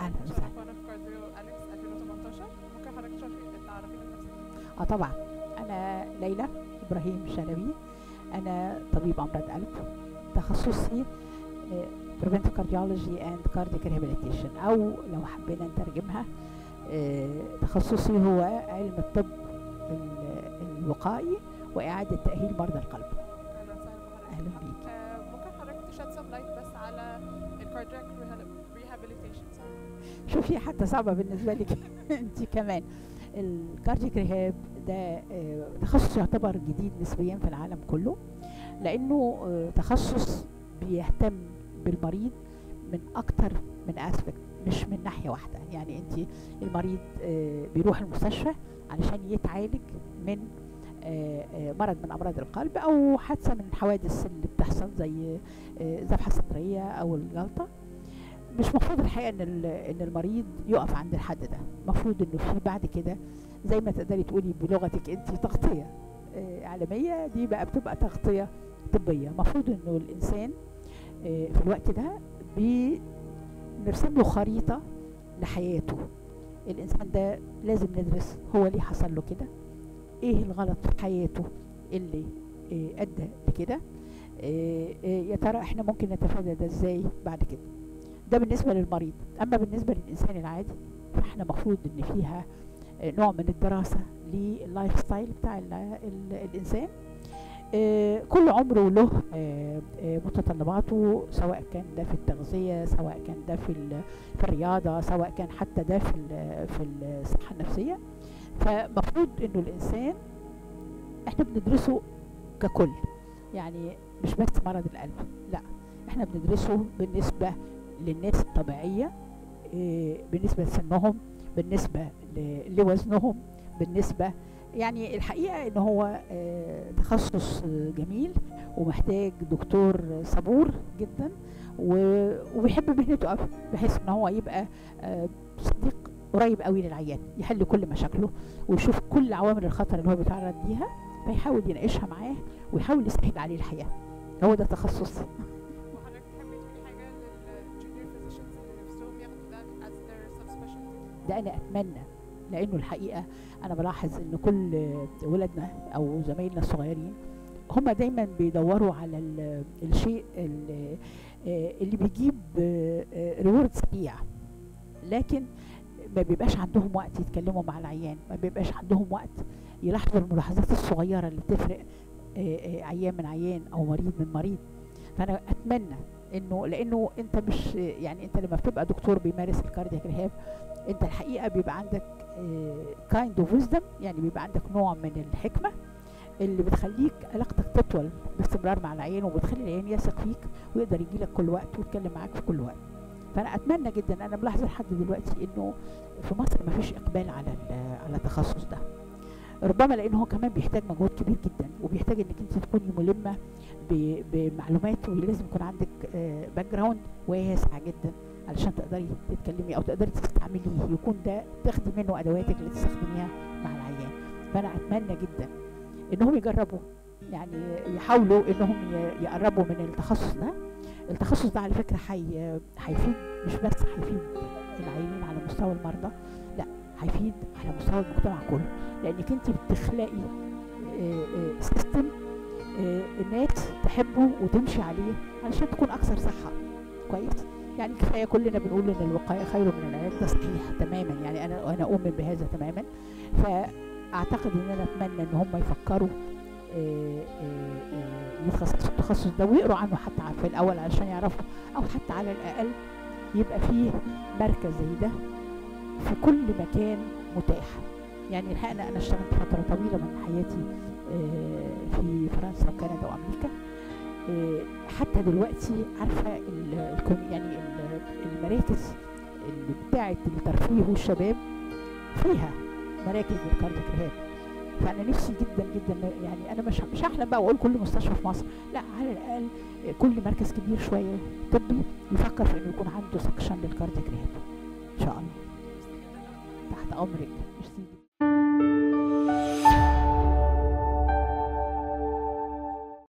اهلا وسهلا وانا في كارديو اليكس 2018 ممكن حضرتك تعرفي تعرفي نفسك اه طبعا انا ليلى ابراهيم شلبي انا طبيب امراض قلب تخصصي preventive cardiology and cardiac rehabilitation او لو حبينا نترجمها آه، تخصصي هو علم الطب ال- الوقائي واعاده تاهيل مرضى القلب اهلا وسهلا بحضرتك اهلا بيك آه، ممكن حضرتك تشد سم لايت بس على الكاردياك ريهابيليتيشن شوفي حتى صعبة بالنسبة لك انت كمان الكاردياك ريهاب ده آه، تخصص يعتبر جديد نسبيا في العالم كله لانه آه، تخصص بيهتم بالمريض من اكتر من اسبكت مش من ناحية واحدة يعني انت المريض آه، بيروح المستشفى علشان يتعالج من آه، آه، مرض من امراض القلب او حادثة من الحوادث اللي بتحصل زي آه، الذبحة الصدرية او الجلطة مش مفروض الحقيقه ان ال- ان المريض يقف عند الحد ده المفروض انه في بعد كده زي ما تقدري تقولي بلغتك انت تغطيه آه، عالميه دي بقى بتبقى تغطيه طبيه المفروض انه الانسان آه، في الوقت ده بنرسم له خريطه لحياته الانسان ده لازم ندرس هو ليه حصل له كده ايه الغلط في حياته اللي آه، ادى لكده آه، آه، يا ترى احنا ممكن نتفادى ده ازاي بعد كده ده بالنسبة للمريض أما بالنسبة للإنسان العادي فإحنا مفروض إن فيها آه، نوع من الدراسة لللايف ستايل بتاع ال ال الإنسان آه، كل عمر له آه، آه، متطلباته سواء كان ده في التغذية سواء كان ده في ال- في الرياضة سواء كان حتى ده في ال- في الصحة النفسية فمفروض إنه الإنسان إحنا بندرسه ككل يعني مش بس مرض القلب لا إحنا بندرسه بالنسبة للناس الطبيعية إيه، بالنسبة لسنهم بالنسبة ل- لوزنهم بالنسبة يعني الحقيقة ان هو آه، تخصص آه، جميل ومحتاج دكتور صبور جدا و- وبيحب مهنته قوي بحيث ان هو يبقى آه، صديق قريب قوي للعيان يحل كل مشاكله ويشوف كل عوامل الخطر اللي هو بيتعرض ليها فيحاول يناقشها معاه ويحاول يسهل عليه الحياة هو ده تخصصي وحضرتك تحبي تقولي حاجه للجونيور فيزيشنز اللي نفسهم ياخدوا ده as their subspecialty ده انا اتمنى لانه الحقيقه انا بلاحظ ان كل ولادنا او زمايلنا الصغيرين هم دايما بيدوروا على ال- الشيء ال- آه، اللي بيجيب ريورد سريع لكن ما بيبقاش عندهم وقت يتكلموا مع العيان ما بيبقاش عندهم وقت يلاحظوا الملاحظات الصغيره اللي بتفرق آه، آه، عيان من عيان او مريض من مريض فانا اتمنى انه لانه انت مش يعني انت لما بتبقى دكتور بيمارس الكاردياك ريهاب انت الحقيقه بيبقى عندك كايند اوف ويزدم يعني بيبقى عندك نوع من الحكمه اللي بتخليك علاقتك تطول باستمرار مع العيان وبتخلي العيان يثق فيك ويقدر يجي لك كل وقت ويتكلم معاك في كل وقت فانا اتمنى جدا انا ملاحظه لحد دلوقتي انه في مصر ما فيش اقبال على ال- على التخصص ده ربما لان هو كمان بيحتاج مجهود كبير جدا وبيحتاج انك انت تكوني ملمه ب- بمعلومات ولازم يكون عندك باك جراوند واسع جدا علشان تقدري تتكلمي او تقدري تستعمليه يكون ده تاخدي منه ادواتك اللي تستخدميها مع العيان فانا اتمنى جدا انهم يجربوا يعني يحاولوا انهم ي- يقربوا من التخصص ده التخصص ده على فكره حي... هيفيد مش بس هيفيد العيانين على مستوى المرضى لا هيفيد على مستوى المجتمع كله لانك انت بتخلقي سيستم الناس تحبه وتمشي عليه علشان تكون اكثر صحه كويس يعني كفايه كلنا بنقول ان الوقايه خير من العلاج ده صحيح تماما يعني انا انا اؤمن بهذا تماما فاعتقد ان انا اتمنى ان هم يفكروا آه، آه، آه، يتخصصوا التخصص ده ويقروا عنه حتى في الاول علشان يعرفوا او حتى على الاقل يبقى فيه مركز زي ده في كل مكان متاح يعني الحقيقه أنا- انا اشتغلت فتره طويله من حياتي آه، في فرنسا وكندا وامريكا آه، حتى دلوقتي عارفه ال- الكم- يعني ال- المراكز اللي بتاعه الترفيه والشباب فيها مراكز للكاردياك ريهاب فانا نفسي جدا جدا يعني انا مش مش هحلم بقى واقول كل مستشفى في مصر لا على الاقل كل مركز كبير شويه طبي يفكر في انه يكون عنده سكشن للكاردياك ريهاب ان شاء الله ميرسي جدا لو تحت امرك ميرسي جدا